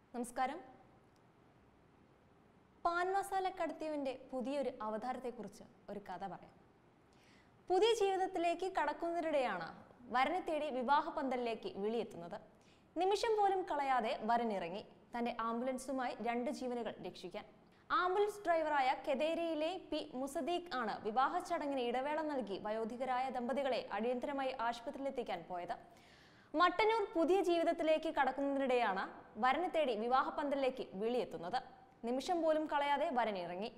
നമസ്കാരം പാൻ മസാല കടത്തിയവന്റെ പുതിയൊരു അവതാരത്തെക്കുറിച്ച് ഒരു കഥ പറയാം പുതിയ ജീവിതത്തിലേക്ക് കടക്കുന്നതിനിടെയാണ് വരനെ തേടി വിവാഹ പന്തലിലേക്ക് വിളിയെത്തുന്നത് നിമിഷം പോലും കളയാതെ വരനിറങ്ങി തന്റെ ആംബുലൻസുമായി രണ്ട് ജീവനുകൾ രക്ഷിക്കാൻ ആംബുലൻസ് ഡ്രൈവറായ കെദേരിയിലെ പി മുസദീഖ് ആണ് വിവാഹ ചടങ്ങിന് ഇടവേള നൽകി വയോധികരായ ദമ്പതികളെ അടിയന്തരമായി ആശുപത്രിയിലെത്തിക്കാൻ പോയത് മട്ടന്നൂർ പുതിയ ജീവിതത്തിലേക്ക് കടക്കുന്നതിനിടെയാണ് വരനെ തേടി വിവാഹ പന്തലിലേക്ക് വിളിയെത്തുന്നത് നിമിഷം പോലും കളയാതെ വരൻ ഇറങ്ങി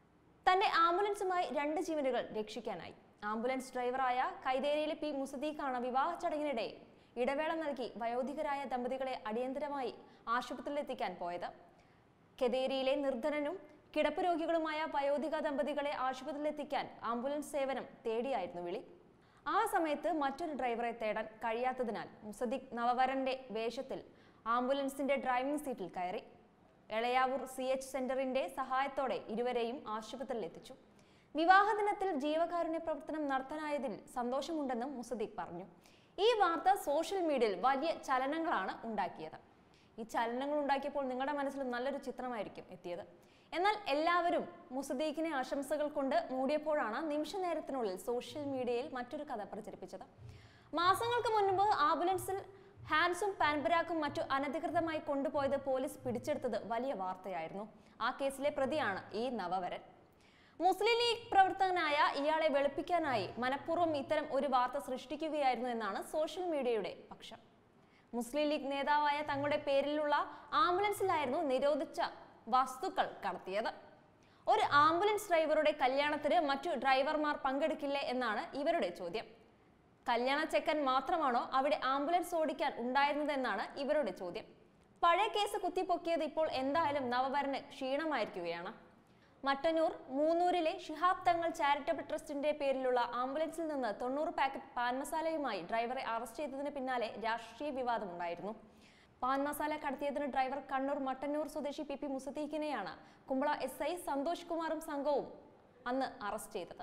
തന്റെ ആംബുലൻസുമായി രണ്ട് ജീവനുകൾ രക്ഷിക്കാനായി ആംബുലൻസ് ഡ്രൈവറായ കൈതേരിയിലെ പി മുസദീഖാണ് വിവാഹ ചടങ്ങിനിടെ ഇടവേള നൽകി വയോധികരായ ദമ്പതികളെ അടിയന്തരമായി ആശുപത്രിയിലെത്തിക്കാൻ പോയത് കെതേരിയിലെ നിർധനനും കിടപ്പ് രോഗികളുമായ വയോധിക ദമ്പതികളെ ആശുപത്രിയിലെത്തിക്കാൻ ആംബുലൻസ് സേവനം തേടിയായിരുന്നു വിളി ആ സമയത്ത് മറ്റൊരു ഡ്രൈവറെ തേടാൻ കഴിയാത്തതിനാൽ മുസദിഖ് നവവരന്റെ വേഷത്തിൽ ആംബുലൻസിന്റെ ഡ്രൈവിംഗ് സീറ്റിൽ കയറി എളയാവൂർ സി എച്ച് സെന്ററിന്റെ സഹായത്തോടെ ഇരുവരെയും ആശുപത്രിയിൽ എത്തിച്ചു വിവാഹ ദിനത്തിൽ ജീവകാരുണ്യ പ്രവർത്തനം നടത്താനായതിൽ സന്തോഷമുണ്ടെന്നും മുസദിഖ് പറഞ്ഞു ഈ വാർത്ത സോഷ്യൽ മീഡിയയിൽ വലിയ ചലനങ്ങളാണ് ഉണ്ടാക്കിയത് ഈ ചലനങ്ങൾ ഉണ്ടാക്കിയപ്പോൾ നിങ്ങളുടെ മനസ്സിൽ നല്ലൊരു ചിത്രമായിരിക്കും എത്തിയത് എന്നാൽ എല്ലാവരും മുസദീഖിനെ ആശംസകൾ കൊണ്ട് മൂടിയപ്പോഴാണ് നിമിഷ നേരത്തിനുള്ളിൽ സോഷ്യൽ മീഡിയയിൽ മറ്റൊരു കഥ പ്രചരിപ്പിച്ചത് മാസങ്ങൾക്ക് മുൻപ് ആംബുലൻസിൽ ഹാൻസും പാൻപരാക്കും മറ്റു അനധികൃതമായി കൊണ്ടുപോയത് പോലീസ് പിടിച്ചെടുത്തത് വലിയ വാർത്തയായിരുന്നു ആ കേസിലെ പ്രതിയാണ് ഈ നവവരൻ മുസ്ലിം ലീഗ് പ്രവർത്തകനായ ഇയാളെ വെളുപ്പിക്കാനായി മനഃപൂർവ്വം ഇത്തരം ഒരു വാർത്ത സൃഷ്ടിക്കുകയായിരുന്നു എന്നാണ് സോഷ്യൽ മീഡിയയുടെ പക്ഷം മുസ്ലിം ലീഗ് നേതാവായ തങ്ങളുടെ പേരിലുള്ള ആംബുലൻസിലായിരുന്നു നിരോധിച്ച വസ്തുക്കൾ കടത്തിയത് ഒരു ആംബുലൻസ് ഡ്രൈവറുടെ കല്യാണത്തിന് മറ്റു ഡ്രൈവർമാർ പങ്കെടുക്കില്ലേ എന്നാണ് ഇവരുടെ ചോദ്യം കല്യാണ ചെക്കൻ മാത്രമാണോ അവിടെ ആംബുലൻസ് ഓടിക്കാൻ ഉണ്ടായിരുന്നതെന്നാണ് ഇവരുടെ ചോദ്യം പഴയ കേസ് കുത്തിപ്പൊക്കിയത് ഇപ്പോൾ എന്തായാലും നവവരന് ക്ഷീണമായിരിക്കുകയാണ് മട്ടന്നൂർ മൂന്നൂരിലെ ഷിഹാബ് തങ്ങൾ ചാരിറ്റബിൾ ട്രസ്റ്റിന്റെ പേരിലുള്ള ആംബുലൻസിൽ നിന്ന് തൊണ്ണൂറ് പാക്കറ്റ് പാൻ മസാലയുമായി ഡ്രൈവറെ അറസ്റ്റ് ചെയ്തതിന് പിന്നാലെ രാഷ്ട്രീയ വിവാദമുണ്ടായിരുന്നു പാൻ മസാല കടത്തിയതിന് ഡ്രൈവർ കണ്ണൂർ മട്ടന്നൂർ സ്വദേശി പി പി മുസദീഖിനെയാണ് കുമ്പള എസ് ഐ സന്തോഷ് കുമാറും സംഘവും അന്ന് അറസ്റ്റ് ചെയ്തത്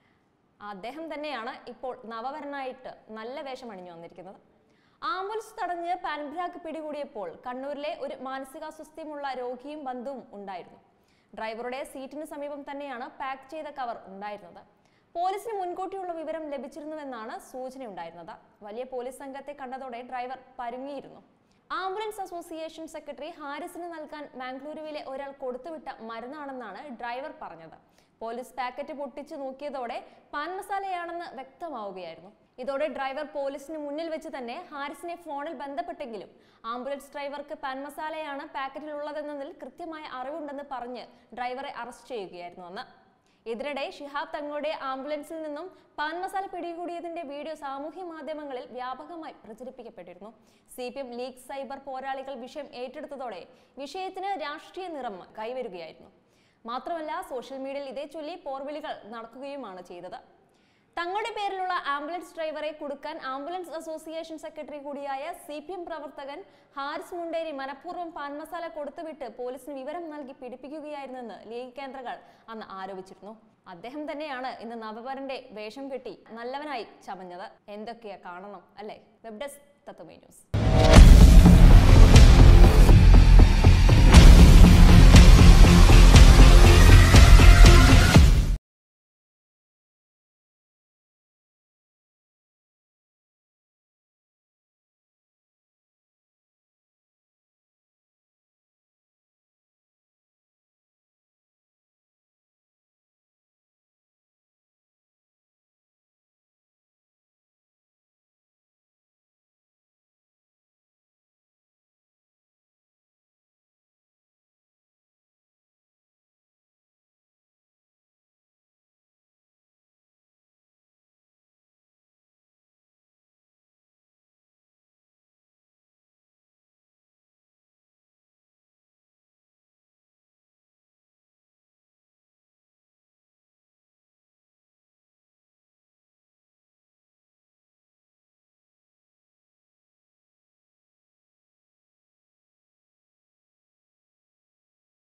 അദ്ദേഹം തന്നെയാണ് ഇപ്പോൾ നവവരനായിട്ട് നല്ല വേഷം അണിഞ്ഞു വന്നിരിക്കുന്നത് ആംബുലൻസ് തടഞ്ഞ് പാൻബ്രാഗ് പിടികൂടിയപ്പോൾ കണ്ണൂരിലെ ഒരു മാനസികാസ്വസ്ഥ്യമുള്ള രോഗിയും ബന്ധുവും ഉണ്ടായിരുന്നു ഡ്രൈവറുടെ സീറ്റിന് സമീപം തന്നെയാണ് പാക്ക് ചെയ്ത കവർ ഉണ്ടായിരുന്നത് പോലീസിന് മുൻകൂട്ടിയുള്ള വിവരം ലഭിച്ചിരുന്നുവെന്നാണ് സൂചനയുണ്ടായിരുന്നത് വലിയ പോലീസ് സംഘത്തെ കണ്ടതോടെ ഡ്രൈവർ പരുങ്ങിയിരുന്നു ആംബുലൻസ് അസോസിയേഷൻ സെക്രട്ടറി ഹാരിസിന് നൽകാൻ മാംഗ്ലൂരുവിലെ ഒരാൾ കൊടുത്തുവിട്ട മരുന്നാണെന്നാണ് ഡ്രൈവർ പറഞ്ഞത് പോലീസ് പാക്കറ്റ് പൊട്ടിച്ചു നോക്കിയതോടെ പാൻ മസാലയാണെന്ന് വ്യക്തമാവുകയായിരുന്നു ഇതോടെ ഡ്രൈവർ പോലീസിന് മുന്നിൽ വെച്ച് തന്നെ ഹാരിസിനെ ഫോണിൽ ബന്ധപ്പെട്ടെങ്കിലും ആംബുലൻസ് ഡ്രൈവർക്ക് പാൻ മസാലയാണ് പാക്കറ്റിലുള്ളതെന്നതിൽ കൃത്യമായ അറിവുണ്ടെന്ന് പറഞ്ഞ് ഡ്രൈവറെ അറസ്റ്റ് ചെയ്യുകയായിരുന്നു അന്ന് ഇതിനിടെ ഷിഹാബ് തങ്ങളുടെ ആംബുലൻസിൽ നിന്നും പാൻ മസാല പിടികൂടിയതിന്റെ വീഡിയോ സാമൂഹ്യ മാധ്യമങ്ങളിൽ വ്യാപകമായി പ്രചരിപ്പിക്കപ്പെട്ടിരുന്നു C P M league cyber പോരാളികൾ വിഷയം ഏറ്റെടുത്തതോടെ വിഷയത്തിന് രാഷ്ട്രീയ നിറം കൈവരുകയായിരുന്നു മാത്രമല്ല സോഷ്യൽ മീഡിയയിൽ ഇതേ ചൊല്ലി പോർവിളികൾ നടക്കുകയുമാണ് ചെയ്തത് തങ്ങളുടെ പേരിലുള്ള ആംബുലൻസ് ഡ്രൈവറെ കൊടുക്കാൻ ആംബുലൻസ് അസോസിയേഷൻ സെക്രട്ടറി കൂടിയായ സി പി എം പ്രവർത്തകൻ ഹാരിസ് മുണ്ടേരി മനഃപൂർവ്വം പാൻ മസാല കൊടുത്തുവിട്ട് പോലീസിന് വിവരം നൽകി പിടിപ്പിക്കുകയായിരുന്നെന്ന് ലീഗ് കേന്ദ്രങ്ങൾ അന്ന് ആരോപിച്ചിരുന്നു അദ്ദേഹം തന്നെയാണ് ഇന്ന് നവവരന്റെ വേഷം കെട്ടി നല്ലവനായി ചമഞ്ഞത് എന്തൊക്കെയാ കാണണം അല്ലേ വെബ് ഡെസ്ക് തത്വമേ ന്യൂസ്